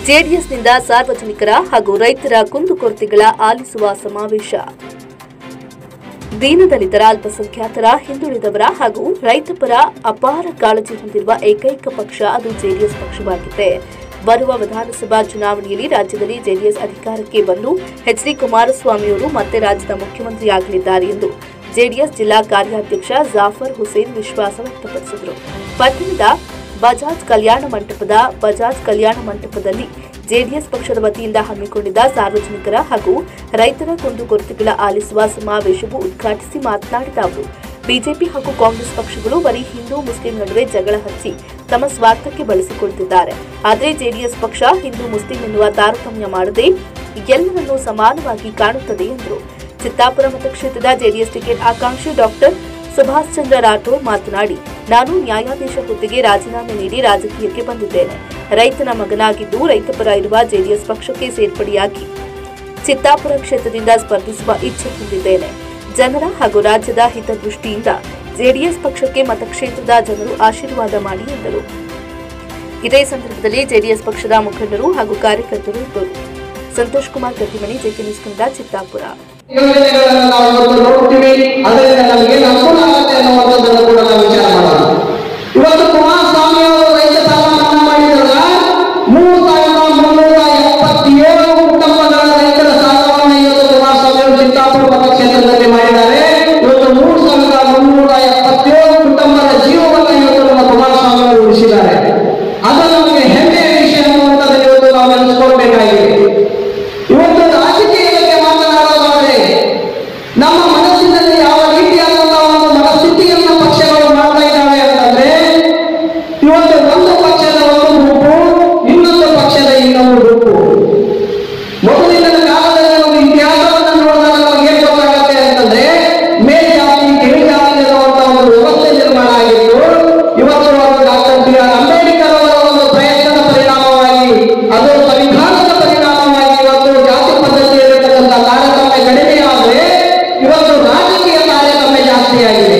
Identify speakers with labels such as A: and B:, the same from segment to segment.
A: ಜೆಡಿಎಸ್ನಿಂದ ಸಾರ್ವಜನಿಕರ ಹಾಗೂ ರೈತರ ಕುಂದುಕೊರತೆಗಳ ಆಲಿಸುವ ಸಮಾವೇಶ ದೀನದಲಿತರ ಅಲ್ಪಸಂಖ್ಯಾತರ ಹಿಂದುಳಿದವರ ಹಾಗೂ ರೈತಪರ ಅಪಾರ ಕಾಳಜಿ ಹೊಂದಿರುವ ಏಕೈಕ ಪಕ್ಷ ಅದು ಜೆಡಿಎಸ್ ಪಕ್ಷವಾಗಿದೆ ಬರುವ ವಿಧಾನಸಭಾ ಚುನಾವಣೆಯಲ್ಲಿ ರಾಜ್ಯದಲ್ಲಿ ಜೆಡಿಎಸ್ ಅಧಿಕಾರಕ್ಕೆ ಬಂದು ಎಚ್ ಡಿ ಕುಮಾರಸ್ವಾಮಿಯವರು ಮತ್ತೆ ರಾಜ್ಯದ ಮುಖ್ಯಮಂತ್ರಿಯಾಗಲಿದ್ದಾರೆ ಎಂದು ಜೆಡಿಎಸ್ ಜಿಲ್ಲಾ ಕಾರ್ಯಾಧ್ಯಕ್ಷ ಜಾಫರ್ ಹುಸೇನ್ ವಿಶ್ವಾಸ ವ್ಯಕ್ತಪಡಿಸಿದರು ಪಟ್ಟಣದ ಬಜಾಜ್ ಕಲ್ಯಾಣ ಮಂಟಪದ ಬಜಾಜ್ ಕಲ್ಯಾಣ ಮಂಟಪದಲ್ಲಿ ಜೆಡಿಎಸ್ ಪಕ್ಷದ ವತಿಯಿಂದ ಹಮ್ಮಿಕೊಂಡಿದ್ದ ಸಾರ್ವಜನಿಕರ ಹಾಗೂ ರೈತರ ಕುಂದುಕೊರತೆಗಳ ಆಲಿಸುವ ಸಮಾವೇಶವು ಉದ್ಘಾಟಿಸಿ ಮಾತನಾಡಿದ ಅವರು ಬಿಜೆಪಿ ಹಾಗೂ ಕಾಂಗ್ರೆಸ್ ಪಕ್ಷಗಳು ಬರೀ ಹಿಂದೂ ಮುಸ್ಲಿಂ ನಡುವೆ ಜಗಳ ಹಚ್ಚಿ ತಮ್ಮ ಸ್ವಾರ್ಥಕ್ಕೆ ಬಳಸಿಕೊಳ್ತಿದ್ದಾರೆ ಆದರೆ ಜೆಡಿಎಸ್ ಪಕ್ಷ ಹಿಂದೂ ಮುಸ್ಲಿಂ ಎನ್ನುವ ತಾರತಮ್ಯ ಮಾಡದೆ ಎಲ್ಲರನ್ನೂ ಸಮಾನವಾಗಿ ಕಾಣುತ್ತದೆ ಎಂದರು ಚಿತ್ತಾಪುರ ಮತಕ್ಷೇತ್ರದ ಜೆಡಿಎಸ್ ಟಿಕೆಟ್ ಆಕಾಂಕ್ಷಿ ಡಾಕ್ಟರ್ ಸುಭಾಷ್ ಚಂದ್ರ ರಾಠೋಡ್ ಮಾತನಾಡಿ ನಾನು ನ್ಯಾಯಾಧೀಶ ಹುದ್ದೆಗೆ ರಾಜೀನಾಮೆ ನೀಡಿ ರಾಜಕೀಯಕ್ಕೆ ಬಂದಿದ್ದೇನೆ ರೈತನ ಮಗನಾಗಿದ್ದು ರೈತಪರ ಇರುವ ಜೆಡಿಎಸ್ ಪಕ್ಷಕ್ಕೆ ಸೇರ್ಪಡೆಯಾಗಿ ಚಿತ್ತಾಪುರ ಕ್ಷೇತ್ರದಿಂದ ಸ್ಪರ್ಧಿಸುವ ಇಚ್ಛೆ ಹೊಂದಿದ್ದೇನೆ ಜನರ ಹಾಗೂ ರಾಜ್ಯದ ಹಿತದೃಷ್ಟಿಯಿಂದ ಜೆಡಿಎಸ್ ಪಕ್ಷಕ್ಕೆ ಮತಕ್ಷೇತ್ರದ ಜನರು ಆಶೀರ್ವಾದ ಮಾಡಿ ಎಂದರು ಇದೇ ಸಂದರ್ಭದಲ್ಲಿ ಜೆಡಿಎಸ್ ಪಕ್ಷದ ಮುಖಂಡರು ಹಾಗೂ ಕಾರ್ಯಕರ್ತರು ಇದ್ದರು ಸಂತೋಷ್ ಕುಮಾರ್ ಗಟ್ಟಿಮನಿ ಜೆಕೆ ನ್ಯೂಸ್ ಕನ್ನಡ ಚಿತ್ತಾಪುರ
B: ಯೋಜನೆಗಳನ್ನು ನಾವು ಇವತ್ತು ನೋಡ್ತೀವಿ ಅದರಿಂದ ನಮಗೆ ಅನುಕೂಲ ಆಗುತ್ತೆ ಅನ್ನುವಂಥದ್ದನ್ನು ಕೂಡ ನಾವು ವಿಚಾರ ಮಾಡೋಣ ಇವತ್ತು ಕುಮಾರಸ್ವಾಮಿ ಅವರು ರೈತ ಸಾಲ ಮನ್ನಾ ಮಾಡಿದ್ರಲ್ಲ ಮೂರು ಸಾವಿರದ ಮುನ್ನೂರ ಎಪ್ಪತ್ತೇಳು ಕುಟುಂಬಗಳ ರೈತರ ಸಾಲವನ್ನು ಇವತ್ತು ಕುಮಾರಸ್ವಾಮಿ ಅವರು ಚಿತ್ತಾಪುರ ಮತಕ್ಷೇತ್ರದಲ್ಲಿ ಮಾಡಿದ್ದಾರೆ ಇವತ್ತು ಮೂರು ಸಾವಿರದ ಮುನ್ನೂರ ಎಪ್ಪತ್ತೇಳು ಕುಟುಂಬದ ಜೀವವನ್ನು ಇವತ್ತು ನಮ್ಮ ಕುಮಾರಸ್ವಾಮಿ ಅವರು ಉಳಿಸಿದ್ದಾರೆ ಅದು ನಮಗೆ ಹೆಮ್ಮೆಯ ವಿಷಯ ಅನ್ನುವಂಥದ್ದನ್ನು ಇವತ್ತು ನಾವು ನೆನೆಸ್ಕೊಳ್ಬೇಕಾಗಿದೆ ಇವತ್ತು ರಾಜಕೀಯಕ್ಕೆ ಮಾತನಾಡೋದಾದ್ರೆ ನಮ್ಮ ಮನಸ್ಸಿನಲ್ಲಿ ಯಾವ ರೀತಿಯಾದಂತಹ ಒಂದು ಮನಸ್ಥಿತಿಯನ್ನ ಪಕ್ಷಗಳು ಮಾಡ್ತಾ ಇದ್ದಾವೆ ಅಂತಂದ್ರೆ ಇವತ್ತು ಒಂದು ಪಕ್ಷದ ಒಂದು ಗುಂಪು ಇನ್ನೊಂದು ಪಕ್ಷದ ಇನ್ನೊಂದು ಗುಂಪು ಮೊದಲಿನ ಕಾಲದಲ್ಲಿ ಒಂದು ಇತಿಹಾಸವನ್ನು ನೋಡಿದಾಗ ನಮಗೆ ಏನ್ ಗೊತ್ತಾಗುತ್ತೆ ಅಂತಂದ್ರೆ ಮೇಲ್ಜಾತಿ ಕೆಳಜಾತಿ ಅನ್ನುವಂತ ಒಂದು ವ್ಯವಸ್ಥೆ ನಿರ್ಮಾಣ ಆಗಿತ್ತು ಇವತ್ತು ಡಾಕ್ಟರ್ ಬಿ ಆರ್ ಅಂಬೇಡ್ಕರ್ ಅವರ ಒಂದು ಪ್ರಯತ್ನದ ಪರಿಣಾಮವಾಗಿ ಅದು ಸಂವಿಧಾನದ ಪರಿಣಾಮವಾಗಿ ಇವತ್ತು ಜಾತಿ ಪದ್ಧತಿಯಲ್ಲಿರ್ತಕ್ಕಂಥ ತಾರತಮ್ಯ ಕಡಿಮೆ ಆದರೆ ಇವತ್ತು ರಾಜಕೀಯ ತಾರತಮ್ಯ ಜಾಸ್ತಿಯಾಗಿದೆ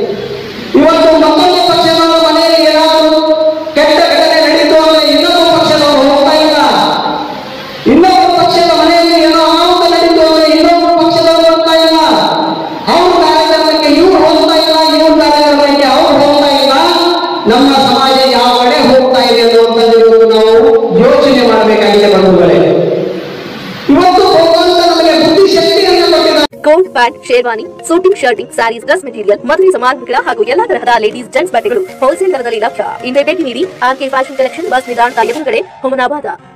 B: ಇವತ್ತು ಮತ್ತೊಂದು ಪಕ್ಷದವರ ಮನೆಯಲ್ಲಿ ಏನಾದರೂ ಕೆಟ್ಟ ಘಟನೆ ನಡೀತು ಅಂದ್ರೆ ಇನ್ನೊಂದು ಪಕ್ಷದವರು ಹೋಗ್ತಾ ಇಲ್ಲ ಇನ್ನೊಬ್ಬ ಪಕ್ಷದ ಮನೆಯಲ್ಲಿ ಏನೋ ಅನಾಹುತ ನಡೀತು ಅಂದ್ರೆ ಇನ್ನೊಬ್ಬ ಪಕ್ಷದವರು ಹೋಗ್ತಾ ಇಲ್ಲ ಅವ್ರ ಕಾರ್ಯಕ್ರಮಕ್ಕೆ ಇವ್ರು ಹೋಗ್ತಾ ಇಲ್ಲ ಇವ್ರ ಕಾರ್ಯಕ್ರಮಕ್ಕೆ ಅವ್ರು ಹೋಗ್ತಾ ಇಲ್ಲ ನಮ್ಮ ಸಮಾಜ ಯಾವ ಕಡೆ ಹೋಗ್ತಾ ಇದೆ ಅನ್ನುವಂಥದ್ದು ಇವತ್ತು ನಾವು ಯೋಚನೆ ಮಾಡಬೇಕಾಗಿದೆ ಬಂಧುಗಳೇ ಇವತ್ತು ಭಗವಂತ ನಮಗೆ ಬುದ್ಧಿಶಕ್ತಿಯನ್ನು ಕೊಟ್ಟಿದ್ದಾರೆ
A: coat pant sherwani suiting shirting sarees dress material ಮದುವೆ ಸಮಾರಂಭಗಳ ಹಾಗೂ ಎಲ್ಲಾ ತರಹದ ಲೇಡೀಸ್ ಜೆಂಟ್ಸ್ ಬಟ್ಟೆಗಳು ಹೋಲ್ಸೇಲ್ ದರದಲ್ಲಿ ಲಭ್ಯ ಇಂದೇ ಭೇಟಿ ನೀಡಿ ಆರ್ಕೆ ಫ್ಯಾಷನ್ ಕಲೆಕ್ಷನ್ ಬಸ್ ನಿಲ್ದಾಣದ ಎದುರುಗಡೆ ಹುಮನಾಬಾದ